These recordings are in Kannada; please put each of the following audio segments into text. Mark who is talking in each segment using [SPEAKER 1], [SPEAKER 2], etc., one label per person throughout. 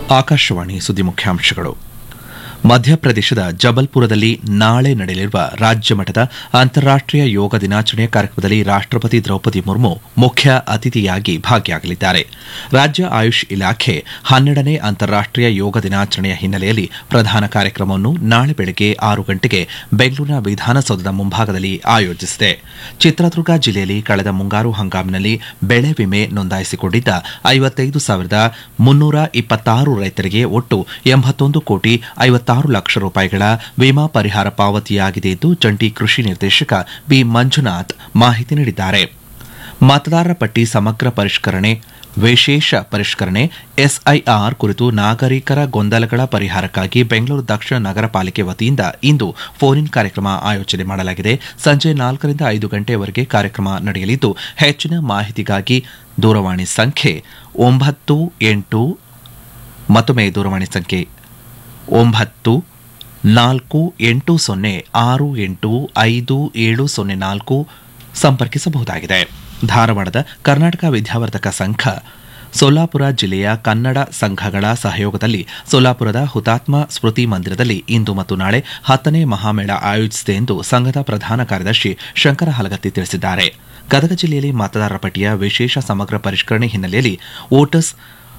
[SPEAKER 1] ಆಕಾಶವಾಣಿ ಸುದ್ದಿ ಮುಖ್ಯಾಂಶಗಳು ಮಧ್ಯಪ್ರದೇಶದ ಜಬಲ್ಪುರದಲ್ಲಿ ನಾಳೆ ನಡೆಯಲಿರುವ ರಾಜ್ಯ ಮಟ್ಟದ ಅಂತಾರಾಷ್ಟೀಯ ಯೋಗ ದಿನಾಚರಣೆಯ ಕಾರ್ಯಕ್ರಮದಲ್ಲಿ ರಾಷ್ಟಪತಿ ದ್ರೌಪದಿ ಮುರ್ಮು ಮುಖ್ಯ ಅತಿಥಿಯಾಗಿ ಭಾಗಿಯಾಗಲಿದ್ದಾರೆ ರಾಜ್ಯ ಆಯುಷ್ ಇಲಾಖೆ ಹನ್ನೆರಡನೇ ಅಂತಾರಾಷ್ಟೀಯ ಯೋಗ ದಿನಾಚರಣೆಯ ಹಿನ್ನೆಲೆಯಲ್ಲಿ ಪ್ರಧಾನ ಕಾರ್ಯಕ್ರಮವನ್ನು ನಾಳೆ ಬೆಳಗ್ಗೆ ಆರು ಗಂಟೆಗೆ ಬೆಂಗಳೂರಿನ ವಿಧಾನಸೌಧದ ಮುಂಭಾಗದಲ್ಲಿ ಆಯೋಜಿಸಿದೆ ಚಿತ್ರದುರ್ಗ ಜಿಲ್ಲೆಯಲ್ಲಿ ಕಳೆದ ಮುಂಗಾರು ಹಂಗಾಮಿನಲ್ಲಿ ಬೆಳೆ ವಿಮೆ ನೋಂದಾಯಿಸಿಕೊಂಡಿದ್ದ ಐವತ್ತೈದು ಸಾವಿರದ ಮುನ್ನೂರ ಇಪ್ಪತ್ತಾರು ರೈತರಿಗೆ ಒಟ್ಟು ಎಂಬತ್ತೊಂದು ಕೋಟಿ ಐವತ್ತಾರು ಲಕ್ಷ ರೂಪಾಯಿಗಳ ವಿಮಾ ಪರಿಹಾರ ಪಾವತಿಯಾಗಿದೆ ಎಂದು ಜಂಟಿ ಕೃಷಿ ನಿರ್ದೇಶಕ ಬಿ ಮಂಜುನಾಥ್ ಮಾಹಿತಿ ನೀಡಿದ್ದಾರೆ ಮತದಾರರ ಪಟ್ಟಿ ಸಮಗ್ರ ಪರಿಷ್ಕರಣೆ ವಿಶೇಷ ಪರಿಷ್ಕರಣೆ ಎಸ್ಐಆರ್ ಕುರಿತು ನಾಗರಿಕರ ಗೊಂದಲಗಳ ಪರಿಹಾರಕ್ಕಾಗಿ ಬೆಂಗಳೂರು ದಕ್ಷಿಣ ನಗರ ಪಾಲಿಕೆ ವತಿಯಿಂದ ಇಂದು ಫೋನ್ ಇನ್ ಕಾರ್ಯಕ್ರಮ ಆಯೋಜನೆ ಮಾಡಲಾಗಿದೆ ಸಂಜೆ ನಾಲ್ಕರಿಂದ ಐದು ಗಂಟೆಯವರೆಗೆ ಕಾರ್ಯಕ್ರಮ ನಡೆಯಲಿದ್ದು ಹೆಚ್ಚಿನ ಮಾಹಿತಿಗಾಗಿ ದೂರವಾಣಿ ಸಂಖ್ಯೆ ಒಂಬತ್ತು ಎಂಟು ಮತ್ತೊಮ್ಮೆ ದೂರವಾಣಿ ಸಂಖ್ಯೆ ಒಂಬತ್ತು ನಾಲ್ಕು ಎಂಟು ಸೊನ್ನೆ ಆರು ಎಂಟು ಐದು ಏಳು ಸೊನ್ನೆ ನಾಲ್ಕು ಸಂಪರ್ಕಿಸಬಹುದಾಗಿದೆ ಧಾರವಾಡದ ಕರ್ನಾಟಕ ವಿದ್ಯಾವರ್ಧಕ ಸಂಘ ಸೊಲ್ಲಾಪುರ ಜಿಲ್ಲೆಯ ಕನ್ನಡ ಸಂಘಗಳ ಸಹಯೋಗದಲ್ಲಿ ಸೊಲ್ಲಾಪುರದ ಹುತಾತ್ಮ ಸ್ಮೃತಿ ಮಂದಿರದಲ್ಲಿ ಇಂದು ಮತ್ತು ನಾಳೆ ಹತ್ತನೇ ಮಹಾಮೇಳ ಆಯೋಜಿಸಿದೆ ಎಂದು ಸಂಘದ ಪ್ರಧಾನ ಕಾರ್ಯದರ್ಶಿ ಶಂಕರ ಹಲಗತ್ತಿ ತಿಳಿಸಿದ್ದಾರೆ ಗದಗ ಜಿಲ್ಲೆಯಲ್ಲಿ ಮತದಾರರ ಪಟ್ಟಿಯ ವಿಶೇಷ ಸಮಗ್ರ ಪರಿಷ್ಕರಣೆ ಹಿನ್ನೆಲೆಯಲ್ಲಿ ವೋಟರ್ಸ್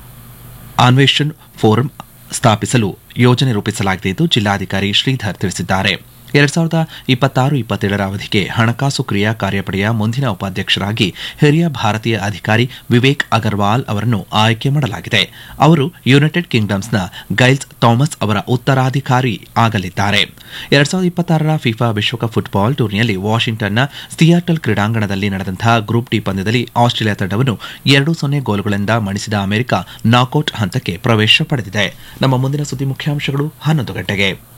[SPEAKER 1] ಅನ್ವೇಷಣ್ ಫೋರಂ ಸ್ಥಾಪಿಸಲು ಯೋಜನೆ ರೂಪಿಸಲಾಗಿದೆ ಎಂದು ಜಿಲ್ಲಾಧಿಕಾರಿ ಶ್ರೀಧರ್ ತಿಳಿಸಿದ್ದಾರೆ ಎರಡ್ ಸಾವಿರದ ಇಪ್ಪತ್ತಾರು ಇಪ್ಪತ್ತೇಳರ ಅವಧಿಗೆ ಹಣಕಾಸು ಕ್ರಿಯಾ ಕಾರ್ಯಪಡೆಯ ಮುಂದಿನ ಉಪಾಧ್ಯಕ್ಷರಾಗಿ ಹಿರಿಯ ಭಾರತೀಯ ಅಧಿಕಾರಿ ವಿವೇಕ್ ಅಗರ್ವಾಲ್ ಅವರನ್ನು ಆಯ್ಕೆ ಮಾಡಲಾಗಿದೆ ಅವರು ಯುನೈಟೆಡ್ ಕಿಂಗ್ಡಮ್ಸ್ನ ಗೈಲ್ಸ್ ಥಾಮಸ್ ಅವರ ಉತ್ತರಾಧಿಕಾರಿ ಆಗಲಿದ್ದಾರೆ ಎರಡ್ ಸಾವಿರದ ಇಪ್ಪತ್ತಾರರ ಫಿಫಾ ವಿಶ್ವಕಪ್ ಫುಟ್ಬಾಲ್ ಟೂರ್ನಿಯಲ್ಲಿ ವಾಷಿಂಗ್ಟನ್ನ ಸಿಯಾಟಲ್ ಕ್ರೀಡಾಂಗಣದಲ್ಲಿ ನಡೆದಂತಹ ಗ್ರೂಪ್ ಡಿ ಪಂದ್ಯದಲ್ಲಿ ಆಸ್ಟ್ರೇಲಿಯಾ ತಂಡವನ್ನು ಎರಡು ಸೊನ್ನೆ ಗೋಲುಗಳಿಂದ ಮಣಿಸಿದ ಅಮೆರಿಕ ನಾಕೌಟ್ ಹಂತಕ್ಕೆ ಪ್ರವೇಶ ಪಡೆದಿದೆ ನಮ್ಮ ಮುಂದಿನ ಸುದ್ದಿ ಮುಖ್ಯಾಂಶಗಳು ಹನ್ನೊಂದು ಗಂಟೆಗೆ